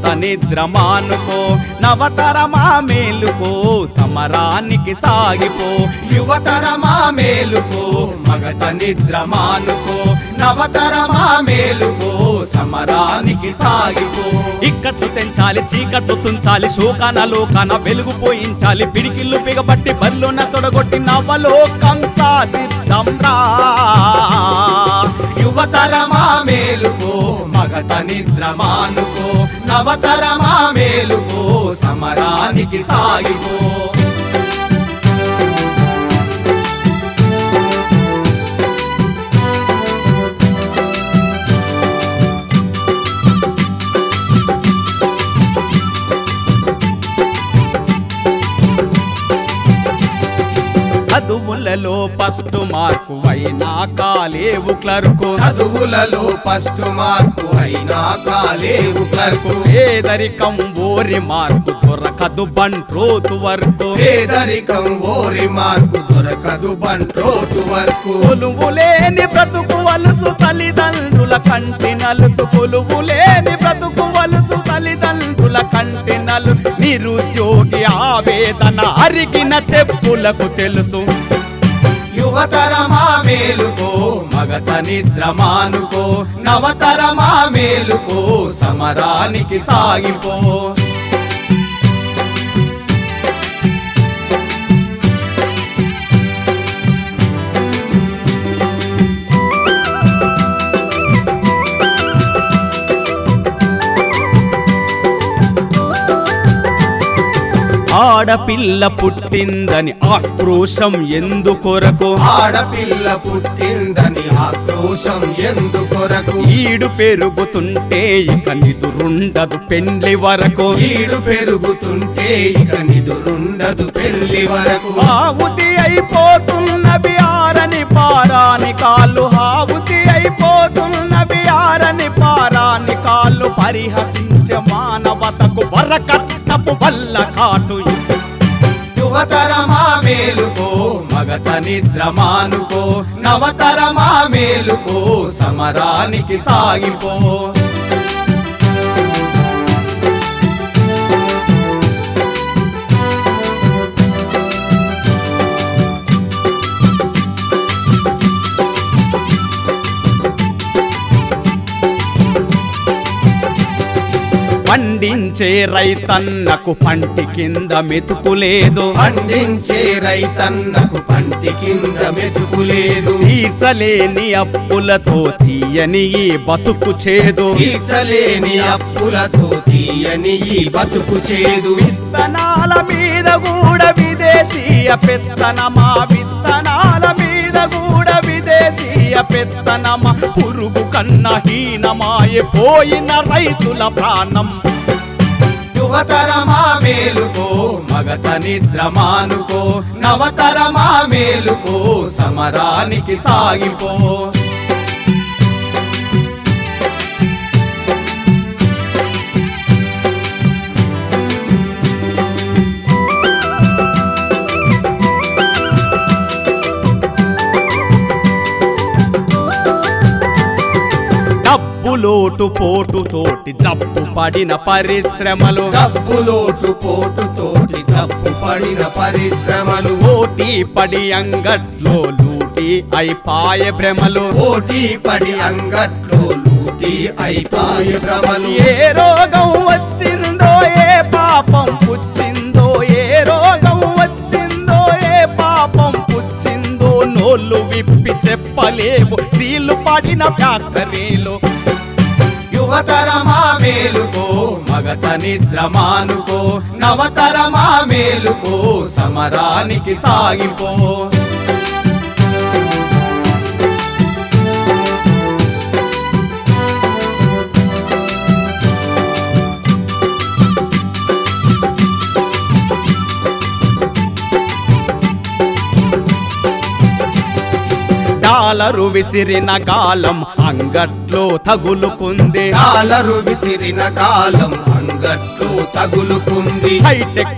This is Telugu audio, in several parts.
మగత నిద్ర మానుకో నవతరమా మేలుకో సమరానికి సాగిపో యువతరమా మేలుకో మగత నిద్ర మానుకో నవతరమా మేలుకో సమరానికి సాగిపో ఇక్కట్లు తెంచాలి చీకట్లు తుంచాలి శోకాన లోకాన వెలుగు పోయించాలి పిడికిళ్ళు బిగబట్టి బల్లున తొడగొట్టి నవలోకం సాధిద్దాం రా యువతరమా మేలుకో మగత నిద్ర మానుకో నవతరమా మేలుకో సమరానికి సాగిపో చదువులలో ఫస్ట్ మార్కు అయినా కాలేవు క్లర్కు చదువులలో ఫస్ట్ మార్కు అయినా కాలేవు క్లర్కు పేదరికం ఓరి మార్కు దొరకదు బంట్రోతు వరకు పేదరికం ఓరి మార్కు దొరకదు బంట్రోటు వరకు కొలువు లేని బ్రతుకు వలుసు తల్లిదండ్రుల కంటి నలుసు కొలువు లేని బ్రతుకు వలుసు తల్లిదండ్రుల కంటి నలుసు నిరుద్యోగి ఆవేదన అరిగిన చెప్పులకు తెలుసు యువతరమా మేలుకో మగత నిద్ర మానుకో నవతరమా మేలుకో సమరానికి సాగిపో ఆడపిల్ల పుట్టిందని ఆక్రోశం ఎందుకొరకు ఆడపిల్ల పుట్టిందని ఆక్రోశం ఎందుకొరకు ఈడు పెరుగుతుంటే ఇక నిదురుండదు పెండ్లి వరకు ఈడు పెరుగుతుంటే ఇక నిదురుండదు పెళ్లి వరకు ఆవుతి అయిపోతున్నవి ఆరని పారాని కాళ్ళు ఆవుతి అయిపోతున్నవి ఆరని పారాని కాళ్ళు పరిహసించే మానవతకు వరకట్టపు వల్ల కాటు యువతరమా మేలుకో మగత నిద్ర మానుకో నవతరమా మేలుకో సమరానికి సాగిపో పండించే రైతన్నకు పంటి కింద మెతుకులేదు పండించే రైతన్నకు పంటి కింద మెతుకులేదు తీర్చలేని అప్పులతో తీయని ఈ బతుకు చేదు తీర్చలేని అప్పులతో తీయని ఈ బతుకు చేదు విత్తనాల మీద కూడా విదేశీయ పెత్తనమా విత్తనాల మీద కూడా విదేశీయ పెత్తనమా పురుగు కన్న హీనమాయ పోయిన రైతుల ప్రాణం యువతరమా మేలుకో మగత నిద్ర మానుకో నవతరమా మేలుకో సమరానికి సాగిపో డబ్బులోటు పోటుతోటి జబ్బు పడిన పరిశ్రమలు డబ్బులోటు పోటుతోటి జబ్బు పడిన పరిశ్రమలు పోటీ పడి అంగట్లో లూటి అయిపాయ భ్రమలు పోటీ పడి అంగట్లో లూటి అయిపాయ భ్రమలు ఏ రోగం వచ్చిందో ఏ పాపం పుచ్చిందో ఏ రోగం వచ్చిందో ఏ పాపం పుచ్చిందో నోళ్ళు విప్పి చెప్పలేవు సీలు పడిన ఫ్యాక్టరీలు యువతరమా మేలుకో మగత నిద్ర మానుకో నవతరమా మేలుకో సమరానికి సాగిపో డాలరు విసిరిన కాలం అంగట్లో తగులుకుంది కాలరు విసిరిన కాలం అంగట్లో తగులుకుంది హైటెక్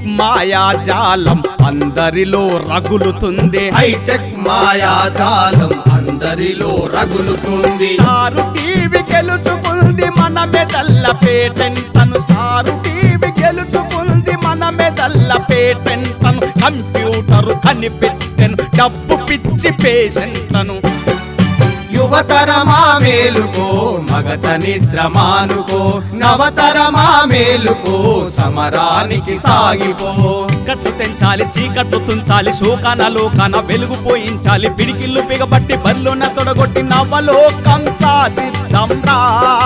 మాయాజాలం అందరిలో రగులుతుంది హైటెక్ మాయాజాలం అందరి అందరిలో రగులుతుంది స్టారు టీవీ గెలుచుకుంది మన మెదల్ల పేటెంట్లను స్టారు టీవీ గెలుచుకుంది మన మెదల్ల పేటెంట్లను కంప్యూటర్ కనిపెట్టెను డబ్బు పిచ్చి పేషెంట్లను యువతరమా మేలుకో మగత నిద్ర మానుకో నవతరమా మేలుకో సమరానికి సాగిపో కట్టు తెంచాలి చీకట్లు తుంచాలి శోకాన లోకాన వెలుగు పోయించాలి పిడికిళ్ళు పిగబట్టి బరిలోన తొడగొట్టి నవలోకం సాధిద్దాం రా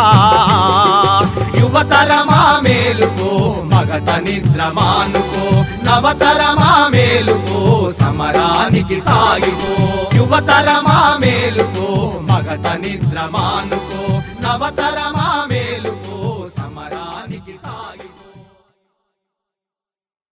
యువతరమా మేలుకో మగత నిద్ర మానుకో నవతరమా మేలుకో సమరానికి సాగిపో యువతరమా మేలుకో మగత నిద్ర మానుకో నవతరమా మేలు